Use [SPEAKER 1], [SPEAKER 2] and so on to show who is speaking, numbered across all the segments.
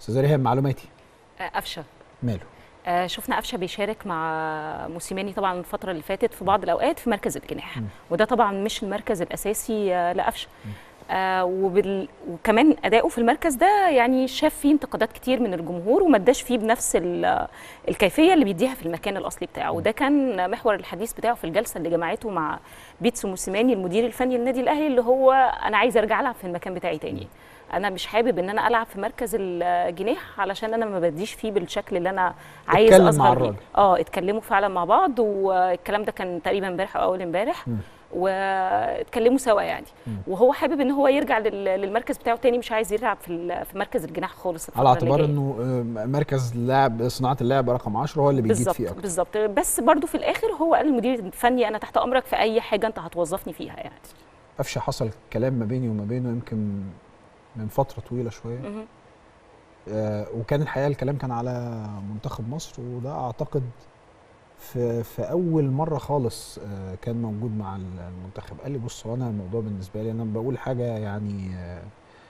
[SPEAKER 1] استاذ ريهام معلوماتي
[SPEAKER 2] آه، قفشه
[SPEAKER 1] ماله
[SPEAKER 2] آه، شفنا قفشه بيشارك مع موسيماني طبعا الفتره اللي فاتت في بعض الاوقات في مركز الجناح وده طبعا مش المركز الاساسي آه، لقفشه آه وبال... وكمان اداؤه في المركز ده يعني شاف فيه انتقادات كتير من الجمهور وما اداش فيه بنفس ال... الكيفيه اللي بيديها في المكان الاصلي بتاعه وده كان محور الحديث بتاعه في الجلسه اللي جمعته مع بيتسو موسيماني المدير الفني للنادي الاهلي اللي هو انا عايز ارجع العب في المكان بتاعي تاني انا مش حابب ان انا العب في مركز الجناح علشان انا ما بديش فيه بالشكل اللي انا عايز
[SPEAKER 1] اتكلم مع
[SPEAKER 2] اظهر بيه
[SPEAKER 1] الراجل.
[SPEAKER 2] اه اتكلموا فعلا مع بعض والكلام ده كان تقريبا امبارح او اول امبارح واتكلموا سوا يعني وهو حابب ان هو يرجع لل- للمركز بتاعه تاني مش عايز يلعب في ال- في مركز الجناح خالص
[SPEAKER 1] على
[SPEAKER 2] الفترة اللي
[SPEAKER 1] اعتبار
[SPEAKER 2] جاية.
[SPEAKER 1] انه آه، مركز لاعب صناعه اللعب رقم 10 هو اللي بيجيد
[SPEAKER 2] بالظبط
[SPEAKER 1] فيه اكتر
[SPEAKER 2] بالظبط بس برضو في الاخر هو قال المدير الفني انا تحت امرك في اي حاجه انت هتوظفني فيها يعني
[SPEAKER 1] قفشه حصل كلام ما بيني وما بينه يمكن من فتره طويله شويه
[SPEAKER 2] مهم.
[SPEAKER 1] آه وكان الحقيقه الكلام كان على منتخب مصر وده اعتقد في في اول مره خالص آه كان موجود مع المنتخب قال لي بص هو انا الموضوع بالنسبه لي انا بقول حاجه يعني آه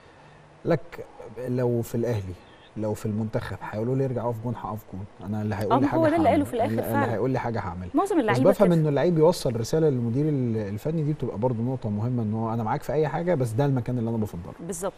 [SPEAKER 1] لك لو في الاهلي لو في المنتخب هيقولوا لي ارجع اقف جون هقف جون انا اللي هيقول
[SPEAKER 2] آه،
[SPEAKER 1] لي
[SPEAKER 2] ما
[SPEAKER 1] حاجه
[SPEAKER 2] هو ده اللي قاله
[SPEAKER 1] هعمل.
[SPEAKER 2] في الآخر
[SPEAKER 1] اللي-
[SPEAKER 2] فعلا.
[SPEAKER 1] اللي هيقول لي حاجه هعملها
[SPEAKER 2] معظم
[SPEAKER 1] بس
[SPEAKER 2] اللعيبه
[SPEAKER 1] بفهم
[SPEAKER 2] كده.
[SPEAKER 1] انه اللعيب يوصل رساله للمدير ال- الفني دي بتبقى برضه نقطه مهمه ان هو انا معاك في اي حاجه بس ده المكان اللي انا بفضله
[SPEAKER 2] بالظبط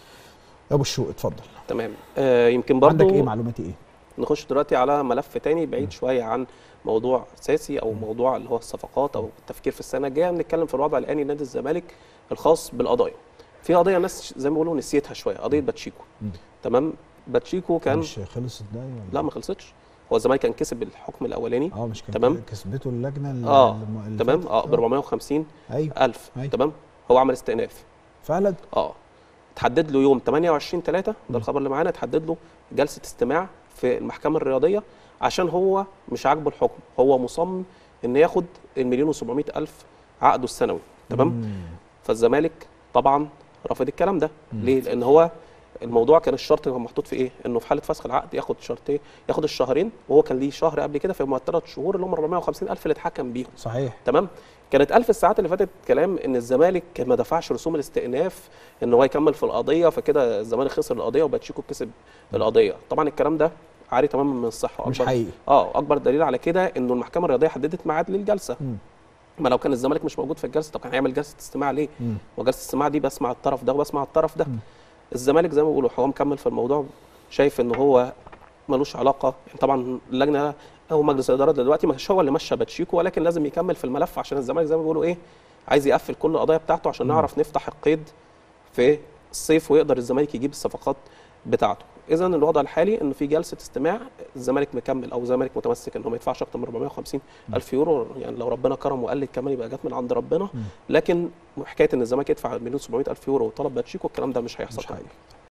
[SPEAKER 1] ابو الشوق اتفضل
[SPEAKER 3] تمام آه يمكن برضو
[SPEAKER 1] عندك ايه معلوماتي ايه
[SPEAKER 3] نخش دلوقتي على ملف تاني بعيد شويه عن موضوع اساسي او موضوع اللي هو الصفقات او التفكير في السنه الجايه بنتكلم في الوضع الاني نادي الزمالك الخاص بالقضايا في قضيه ناس زي ما بيقولوا نسيتها شويه قضيه باتشيكو
[SPEAKER 1] مم.
[SPEAKER 3] تمام باتشيكو كان
[SPEAKER 1] مش خلصت ده ولا
[SPEAKER 3] لا ما خلصتش هو الزمالك كان كسب الحكم الاولاني
[SPEAKER 1] اه مش كان
[SPEAKER 3] تمام.
[SPEAKER 1] كسبته اللجنه اللي
[SPEAKER 3] اه
[SPEAKER 1] اللي
[SPEAKER 3] تمام
[SPEAKER 1] فاتت؟
[SPEAKER 3] اه ب 450
[SPEAKER 1] ايوه
[SPEAKER 3] الف
[SPEAKER 1] أيوة.
[SPEAKER 3] تمام هو عمل استئناف
[SPEAKER 1] فعلا
[SPEAKER 3] اه تحدد له يوم 28 3 ده
[SPEAKER 1] مم.
[SPEAKER 3] الخبر اللي معانا تحدد له جلسه استماع في المحكمه الرياضيه عشان هو مش عاجبه الحكم هو مصمم ان ياخد المليون و700 الف عقده السنوي تمام
[SPEAKER 1] مم.
[SPEAKER 3] فالزمالك طبعا رفض الكلام ده
[SPEAKER 1] مم.
[SPEAKER 3] ليه لان هو الموضوع كان الشرط كان محطوط في ايه انه في حاله فسخ العقد ياخد شرطين ياخد الشهرين وهو كان ليه شهر قبل كده فهم ثلاث شهور اللي هم 450 الف اللي اتحكم بيهم
[SPEAKER 1] صحيح
[SPEAKER 3] تمام كانت ألف الساعات اللي فاتت كلام ان الزمالك كان ما دفعش رسوم الاستئناف ان هو يكمل في القضيه فكده الزمالك خسر القضيه وباتشيكو كسب القضيه طبعا الكلام ده عاري تماما من الصحه
[SPEAKER 1] مش
[SPEAKER 3] أكبر-
[SPEAKER 1] حقيقي
[SPEAKER 3] اه اكبر دليل على كده انه المحكمه الرياضيه حددت ميعاد للجلسه
[SPEAKER 1] مم.
[SPEAKER 3] ما لو كان الزمالك مش موجود في الجلسه طب كان هيعمل جلسه استماع ليه
[SPEAKER 1] مم.
[SPEAKER 3] وجلسه الاستماع دي بسمع الطرف ده وبسمع الطرف ده
[SPEAKER 1] مم.
[SPEAKER 3] الزمالك زي ما بيقولوا هو مكمل في الموضوع شايف ان هو ملوش علاقه يعني طبعا اللجنه او مجلس الاداره دلوقتي مش هو اللي مشى باتشيكو ولكن لازم يكمل في الملف عشان الزمالك زي ما بيقولوا ايه عايز يقفل كل القضايا بتاعته عشان
[SPEAKER 1] مم.
[SPEAKER 3] نعرف نفتح القيد في الصيف ويقدر الزمالك يجيب الصفقات بتاعته اذا الوضع الحالي انه في جلسه استماع الزمالك مكمل او الزمالك متمسك انه ما يدفعش اكتر من 450 الف يورو يعني لو ربنا كرم وقال لك كمان يبقى جت من عند ربنا
[SPEAKER 1] مم.
[SPEAKER 3] لكن حكايه ان الزمالك يدفع مليون 700 الف يورو وطلب باتشيكو الكلام ده مش هيحصل
[SPEAKER 1] مش حقيقي